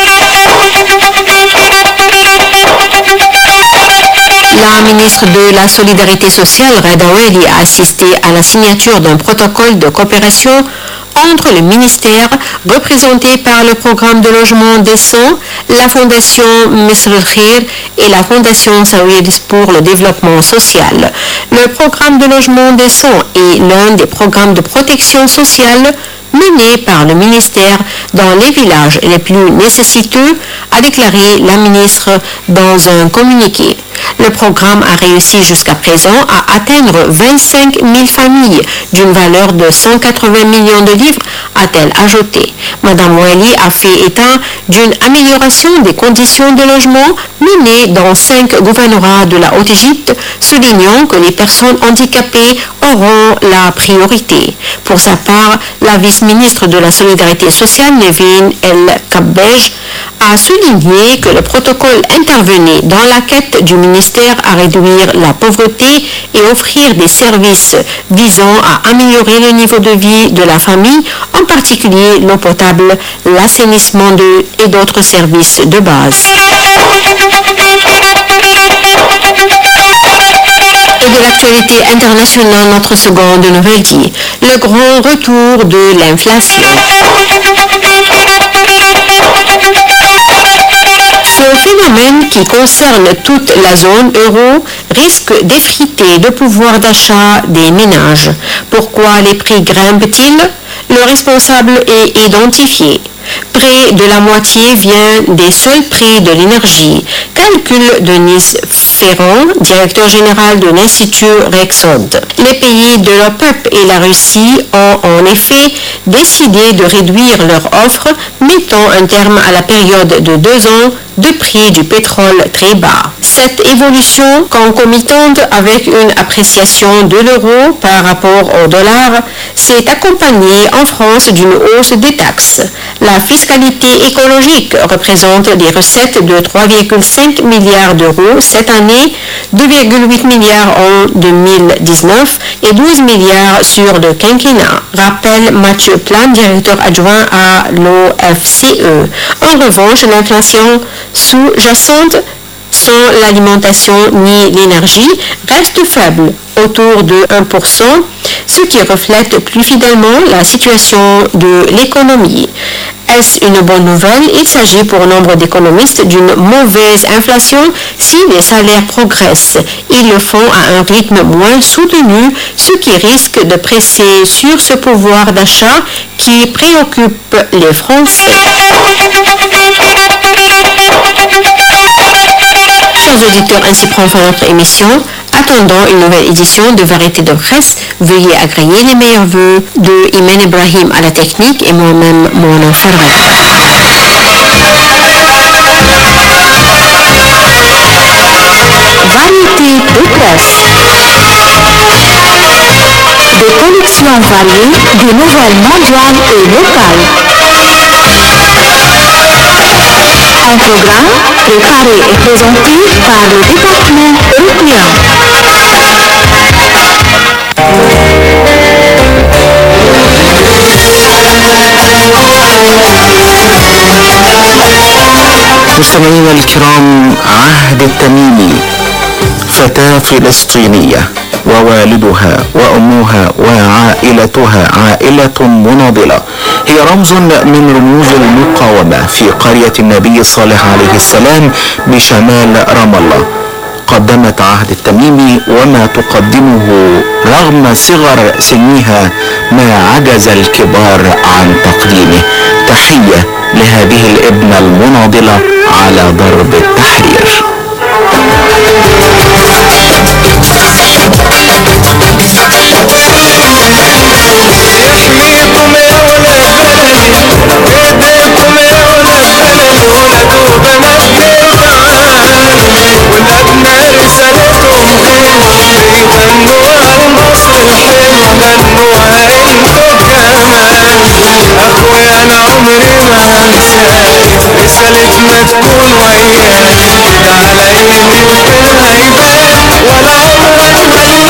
La ministre de la Solidarité sociale, Reda Oueli, a assisté à la signature d'un protocole de coopération entre le ministère représenté par le programme de logement décent, la fondation Misr el-Khir et la fondation Saouidis pour le développement social. Le programme de logement décent est l'un des programmes de protection sociale menés par le ministère dans les villages les plus nécessiteux, a déclaré la ministre dans un communiqué. Le programme a réussi jusqu'à présent à atteindre 25 000 familles d'une valeur de 180 millions de livres, a-t-elle ajouté. Madame Ouali a fait état d'une amélioration des conditions de logement menées dans cinq gouvernorats de la Haute-Égypte, soulignant que les personnes handicapées auront la priorité. Pour sa part, la vice-ministre de la Solidarité sociale, Nevin El Kabbej, a souligné que le protocole intervenait dans la quête du ministère à réduire la pauvreté et offrir des services visant à améliorer le niveau de vie de la famille, en particulier l'eau potable, l'assainissement de- et d'autres services de base. Et de l'actualité internationale, notre seconde nouvelle dit le grand retour de l'inflation. Ce phénomène qui concerne toute la zone euro risque d'effriter le pouvoir d'achat des ménages. Pourquoi les prix grimpent-ils Le responsable est identifié. Près de la moitié vient des seuls prix de l'énergie. Calcul de Nice Ferrand, directeur général de l'Institut Rexod. Les pays de l'OPEP et la Russie ont en effet décidé de réduire leur offre, mettant un terme à la période de deux ans de prix du pétrole très bas. Cette évolution concomitante avec une appréciation de l'euro par rapport au dollar s'est accompagnée en France d'une hausse des taxes. La fiscalité écologique représente des recettes de 3,5 milliards d'euros cette année, 2,8 milliards en 2019 et 12 milliards sur le quinquennat, rappelle Mathieu Plan, directeur adjoint à l'OFCE. En revanche, l'inflation sous-jacente sans l'alimentation ni l'énergie reste faible, autour de 1%, ce qui reflète plus fidèlement la situation de l'économie. Est-ce une bonne nouvelle Il s'agit pour nombre d'économistes d'une mauvaise inflation si les salaires progressent. Ils le font à un rythme moins soutenu, ce qui risque de presser sur ce pouvoir d'achat qui préoccupe les Français. Chers auditeurs, ainsi prend fin notre émission. Attendant une nouvelle édition de Vérité de presse, veuillez agréer les meilleurs voeux de Imen Ibrahim à la technique et moi-même, Mona Farah. Variété de presse. Des collections variées, des nouvelles mondiales et locales. Un programme préparé et présenté par le département européen. مستمعينا الكرام عهد التميمي فتاة فلسطينية ووالدها وأمها وعائلتها عائلة مناضلة هي رمز من رموز المقاومة في قرية النبي صالح عليه السلام بشمال رام الله قدمت عهد التميمي وما تقدمه رغم صغر سنها ما عجز الكبار عن تقديمه تحية لهذه الابنة المناضلة على ضرب التحرير يحميكم يا ولاد بلدي ايديكم يا ولاد بلدي ولاد وبنات تعالوا ولادنا رسالتهم غنوا يغنوا المصر الحلو غنوها انتو كمان اخويا انا عمري ما هنساك رسالتنا تكون وياك على ايدي الخير هيبان ولا عمرك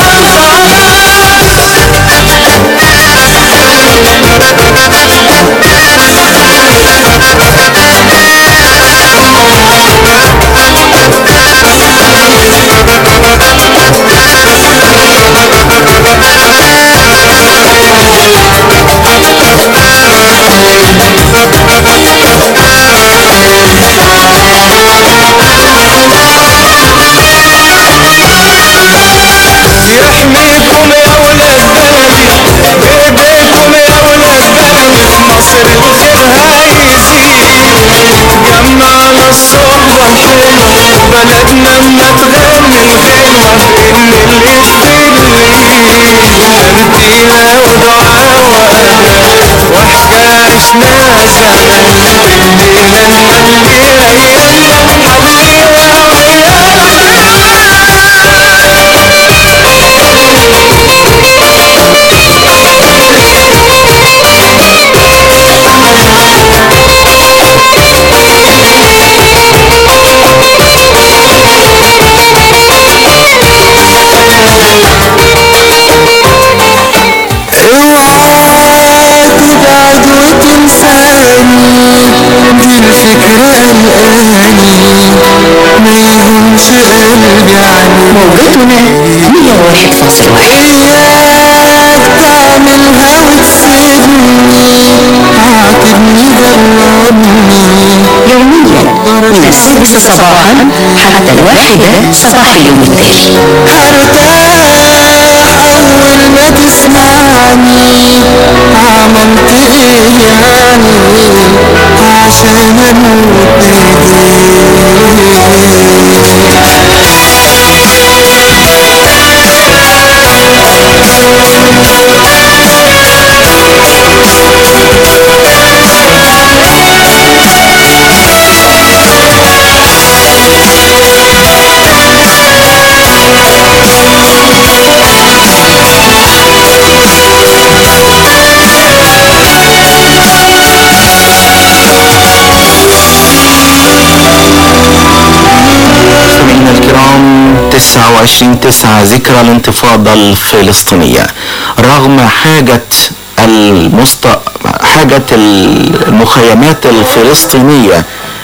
يحميكم يا ولاد بلدي بايديكم يا ولاد بلدي في مصر الخير هيزيد جمعنا الصحبة الحلوة بلدنا اما تغني الغنوة ان الايد تربية ودعاء وأمان وحكاية عشناها زمان بدينا نخليها ايامنا نحليها اوعى تبعد وتنساني دي الفكرة الآني ما يهمش قلبي عني موجتنا 101.1 إياك تعملها وتسيبني عاتبني جربني يوميا من السادسة صباحا حتى الواحدة صباح اليوم التالي هرتاح أول ما تسمعني عملت إيه يعني عشان أموت مستمعينا الكرام 29 9 ذكرى الانتفاضة الفلسطينية رغم حاجة المست... حاجة المخيمات الفلسطينية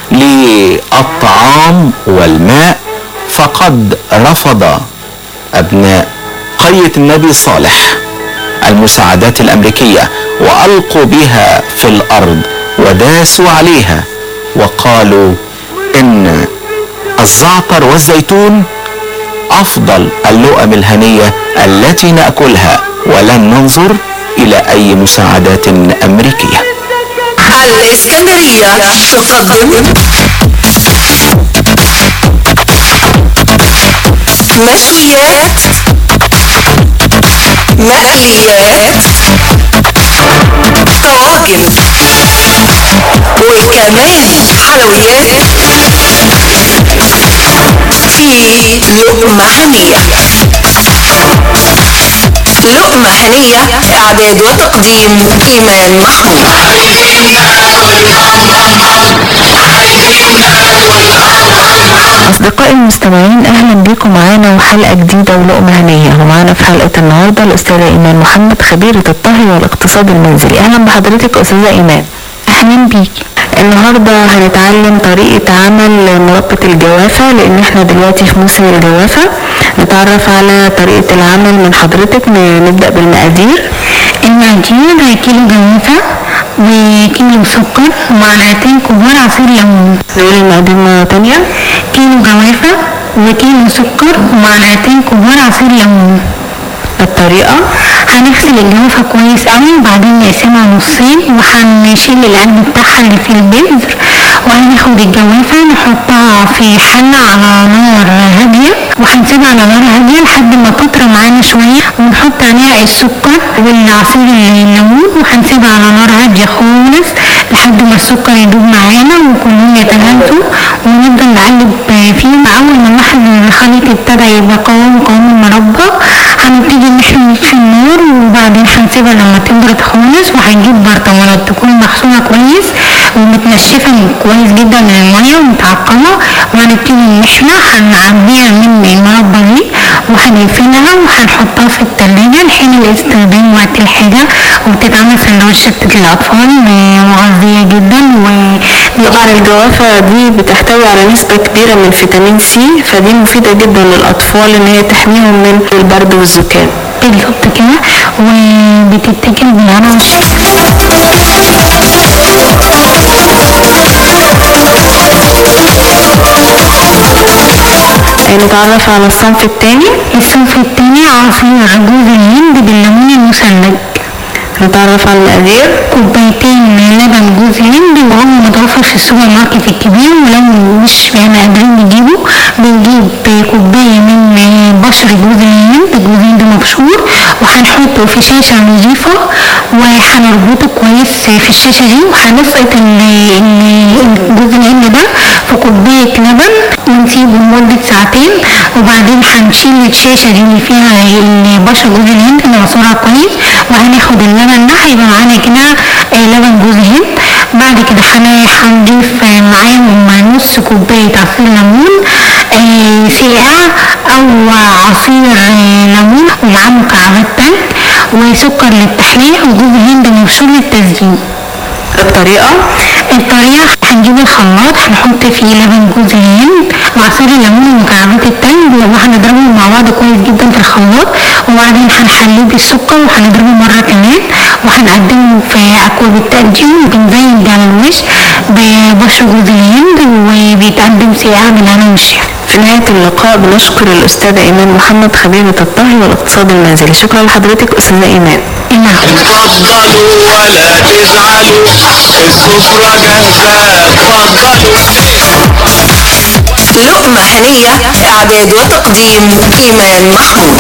للطعام والماء فقد رفض أبناء قرية النبي صالح المساعدات الأمريكية وألقوا بها في الأرض وداسوا عليها وقالوا ان الزعتر والزيتون افضل اللؤم الهنيه التي ناكلها ولن ننظر الى اي مساعدات امريكيه الإسكندرية تقدم مشويات مقليات طواجن وكمان حلويات في لقمة هنية لقمة هنية إعداد وتقديم إيمان محمود أصدقائي المستمعين أهلا بيكم معانا وحلقة جديدة ولقمة هنية ومعانا في حلقة النهاردة الأستاذة إيمان محمد خبيرة الطهي والاقتصاد المنزلي أهلا بحضرتك أستاذة إيمان أهلا بيكي النهاردة هنتعلم طريقة عمل مربى الجوافة لأن احنا دلوقتي في موسم الجوافة نتعرف على طريقة العمل من حضرتك ن- نبدأ بالمقادير المقادير كيلو جوافة وكيلو سكر ومعلقتين كبار عصير ليمون نقول المقادير مرة تانية كيلو جوافة وكيلو سكر ومعلقتين كبار عصير ليمون الطريقة هنغسل الجوافة كويس قوي وبعدين نقسمها نصين وهنشيل القلب بتاعها اللي في البذر وهناخد الجوافة نحطها في حلة على نار هادية وهنسيبها على نار هادية لحد ما تطرى معانا شوية ونحط عليها السكر والعصير الليمون وهنسيبها على نار هادية خالص لحد ما السكر يدوب معانا وكلهم يتغلفوا ونفضل نقلب فيهم أول ما نلاحظ إن الخليط ابتدى يبقى قوام قوام المربى هنبتدي ان احنا نطفي النار وبعدين هنسيبها لما تبرد خالص وهنجيب برطمانات تكون مغسولة كويس ومتنشفة كويس جدا من المية ومتعقمة وهنبتدي ان احنا هنعبيها من المربى دي وهنقفلها وهنحطها في التلاجة لحين الاستخدام وقت الحاجة وبتتعمل سندوتشات للأطفال مغذية جدا و طبعا الجوافة دي بتحتوي على نسبة كبيرة من فيتامين سي فدي مفيدة جدا للأطفال إن هي تحميهم من البرد والزكام بالظبط كده وبتتاكل بالهنا والشفا نتعرف على الصنف التاني الصنف التاني عصير جوز الهند بالليمون المثلج نتعرف على المقادير كوبايتين لبن جوز هند وهو متوفر في السوبر ماركت الكبير ولو مش يعني قادرين نجيبه بنجيب كوباية من بشر جوز الهند جوز هند مبشور وهنحطه في شاشة نظيفة وهنربطه كويس في الشاشة دي وهنسقط ال- ال- جوز الهند ده في كوباية لبن ونسيبه لمدة ساعتين وبعدين هنشيل الشاشة دي اللي فيها البشر جوز الهند نعصرها كويس وهناخد اللبن ده هيبقى معانا كده آه، لبن جوز هند بعد كده هن- هنضيف آه، معاهم نص كوباية عصير ليمون آه، ساقع أو عصير آه، ليمون ومعاه مكعبات تلج وسكر للتحلية وجوز هند مبشور للتزيين الطريقة الطريقة هنجيب الخلاط هنحط فيه لبن جوز الهند وعصير الليمون ومكعبات التلج وهنضربهم مع بعض كويس جدا في الخلاط وبعدين هنحليه بالسكر وهنضربه مرة كمان وهنقدمه في أكواب التقديم وبنزين ده على الوش ببشر جوز الهند وبيتقدم ساقع بالهنا والشفا في نهاية اللقاء بنشكر الأستاذة إيمان محمد خبيرة الطهي والاقتصاد المنزلي شكرا لحضرتك أستاذة إيمان اتفضلوا ولا تزعلوا السفرة جاهزة اتفضلوا لقمة هنية إعداد وتقديم إيمان محمود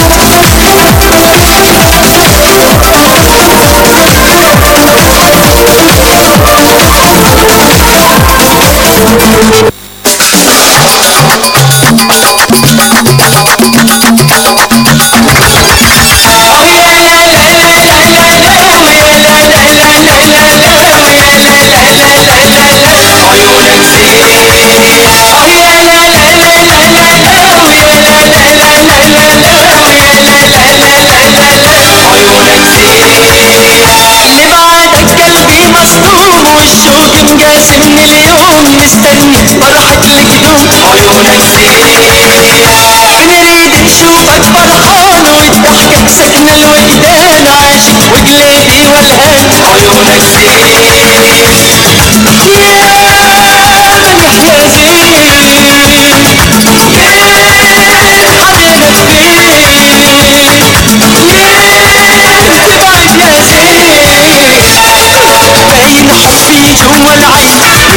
لبعدك قلبي مصدوم والشوق مقاسمني اليوم مستني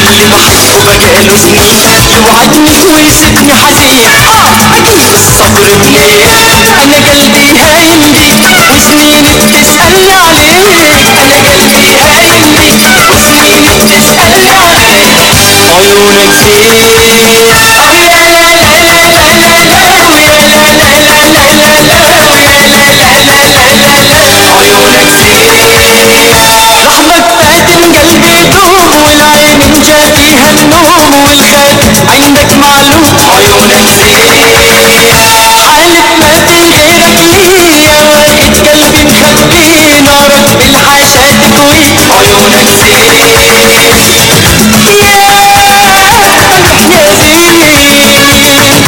اللي بحبه بقاله سنين يوعدني ويسيبني حزين اه اكيد الصبر منين انا قلبي هايم بيك وسنيني بتسألني عليك انا قلبي هايم بيك وسنيني بتسألني عليك عيونك زين اه يا لا لا لا لا لا لا ويا لا لا لا لا لا لا ويا لا لا لا لا لا لا عيونك زين لحظة فاتن قلبي يدوم والعين انجا فيها النوم والخد عندك معلوم عيونك زين حالف ما في غيرك ليا واخد قلبي مخبي نارك بالحاشا تكوي عيونك زين يا روح يا زين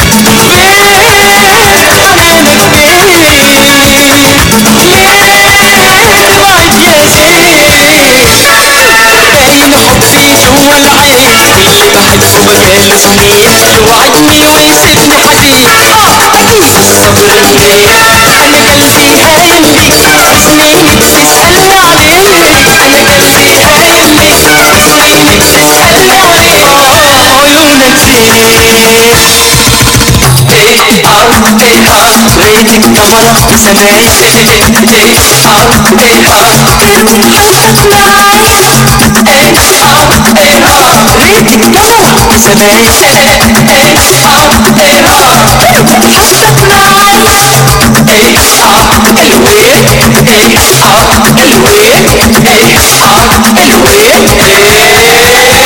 باين حبي جوا العين واللي بحبه بقاله سنين يوعدني ويسيبني حزين اه اكيد الصبر منين انا قلبي هايم بيك وسنيني بتسألني عليك انا قلبي هايم بيك وسنيني بتسألني عليك اه عيونك زين ايه اه ايه اه ليلك قمرة وسماعي سلك ايه اه ايه اه حبك معايا ايه اه ايه اه ليلك قمرة وسماعي سلك ايه اه ايه اه حبك معايا ايه اه الوين ايه اه الوين ايه اه الوين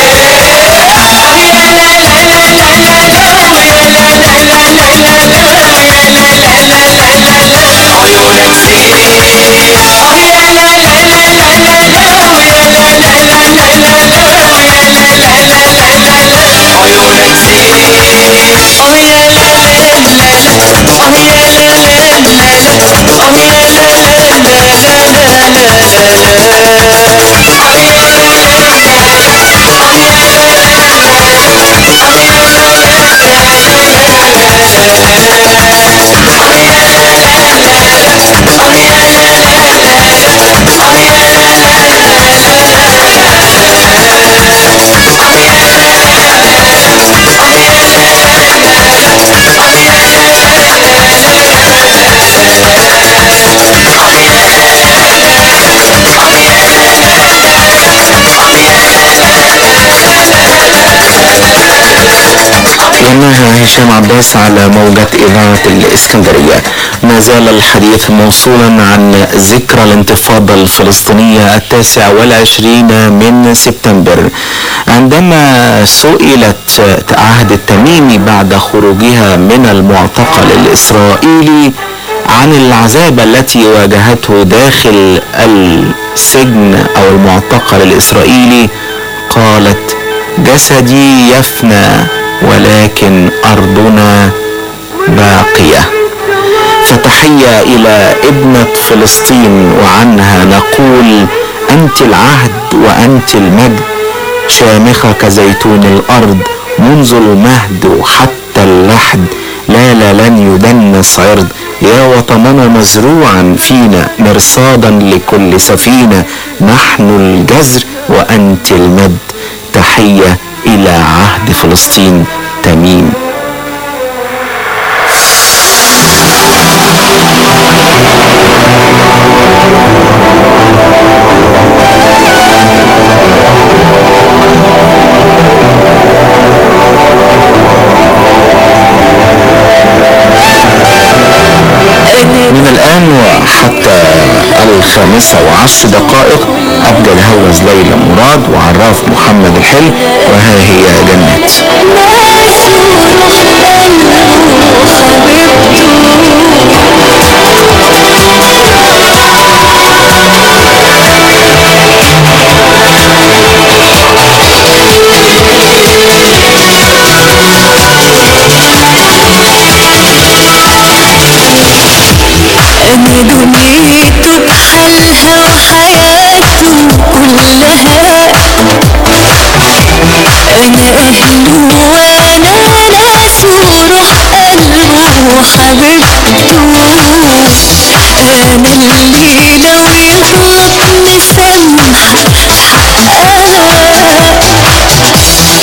غناها هشام عباس على موجة إذاعة الإسكندرية ما زال الحديث موصولا عن ذكرى الانتفاضة الفلسطينية التاسع والعشرين من سبتمبر عندما سئلت عهد التميمي بعد خروجها من المعتقل الإسرائيلي عن العذاب التي واجهته داخل السجن أو المعتقل الإسرائيلي قالت جسدي يفنى ولكن أرضنا باقية فتحية إلى ابنة فلسطين وعنها نقول أنت العهد وأنت المجد شامخة كزيتون الأرض منذ المهد حتى اللحد لا لا لن يدنس عرض يا وطننا مزروعا فينا مرصادا لكل سفينة نحن الجزر وأنت المد تحية إلى عهد فلسطين تميم من الآن وحتى الخامسة وعشر دقائق أبدأ الهوز ليلى مراد وعراف محمد الحلو وها هي جنات أنا دنيته بحالها وحياته كلها أنا أهله وأنا ناسه وروح قلبه وحبيبته أنا اللي لو يغلط مسامحة حقها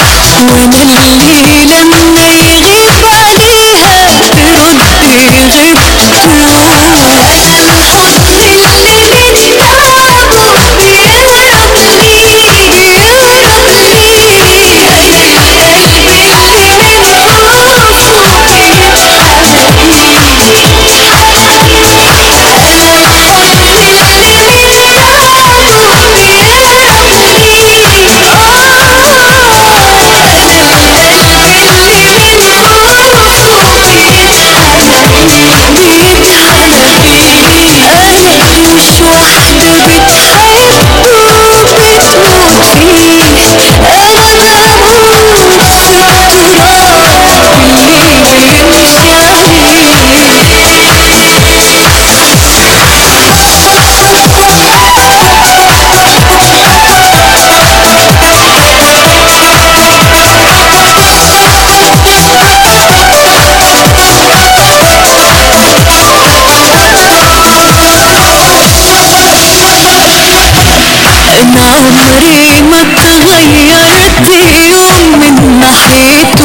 انا عمري ما اتغيرت يوم من ناحيته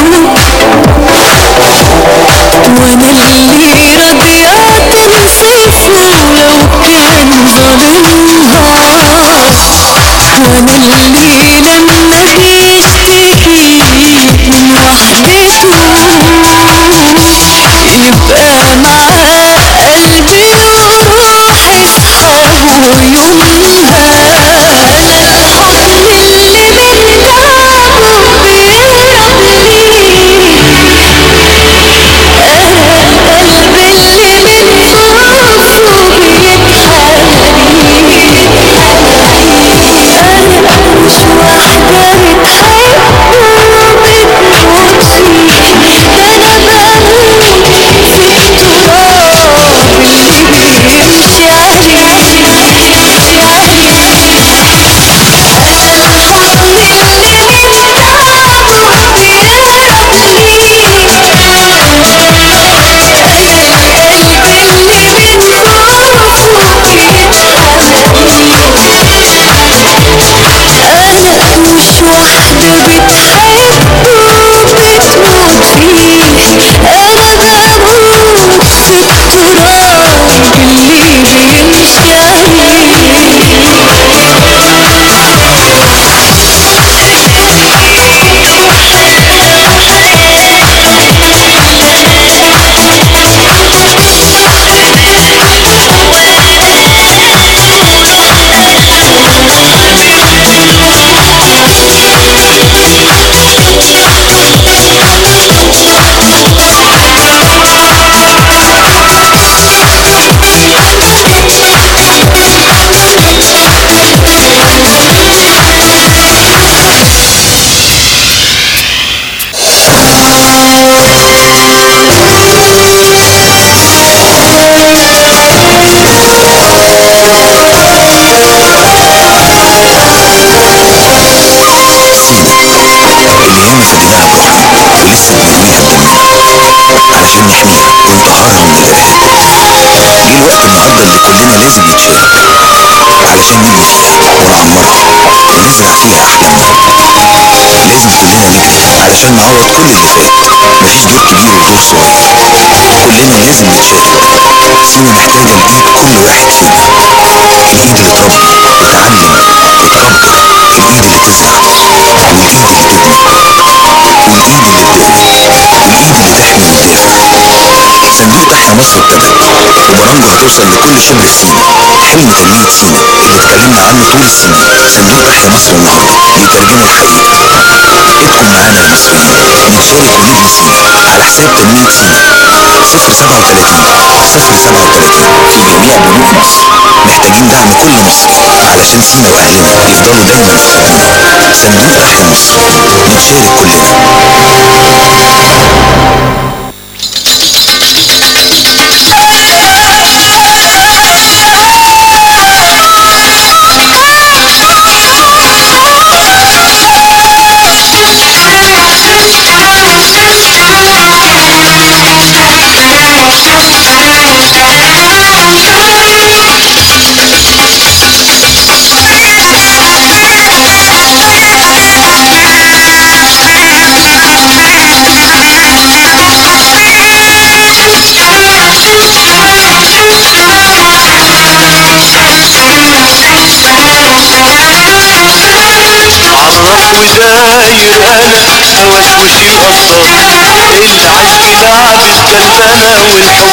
وانا اللي راضية تنصفه لو كان ظالمها وانا اللي لما بيشتكي من وحدته يبقى معاه قلبي وروحي اصحابه يومها انا الحضن اللي من بابه بيهرب لي انا القلب اللي من خوفه بيتحرق انا مش واحدة بتحبه وبتموت فيه ده انا بموت في التراب اللي بيمشي انا مش واحدة بتحبه وبتموت فيه انا بموت في التراب اللي بيمشي اللي ياما فديناها بروحنا ولسه بنرميها بدمنا علشان نحميها ونطهرها من الارهاب جه الوقت النهارده اللي كلنا لازم نتشارك علشان نبني فيها ونعمرها ونزرع فيها احلامنا لازم كلنا نجري علشان نعوض كل اللي فات مفيش دور كبير ودور صغير كلنا لازم نتشارك سينا محتاجة لإيد كل واحد فينا الإيد اللي تربي وتعلم وترجى الإيد اللي تزرع والإيد اللي تبني والإيد اللي بتغري والإيد اللي تحمي وتدافع صندوق تحيا مصر ابتدى وبرامجه هتوصل لكل شبر في سينا حلم تنمية سينا اللي اتكلمنا عنه طول السنين صندوق تحيا مصر النهارده بيترجمه الحقيقة ادخل معانا يا مصريين نتشارك ونبني سينا على حساب تنمية سينا صفر سبعة وتلاتين صفر سبعة وتلاتين في جميع بنوك مصر محتاجين دعم كل مصري علشان سينا واهلنا يفضلوا دايما في حضننا صندوق تحيا مصر نتشارك كلنا Thank وش يقصر العشق لعب الجلبانة والحب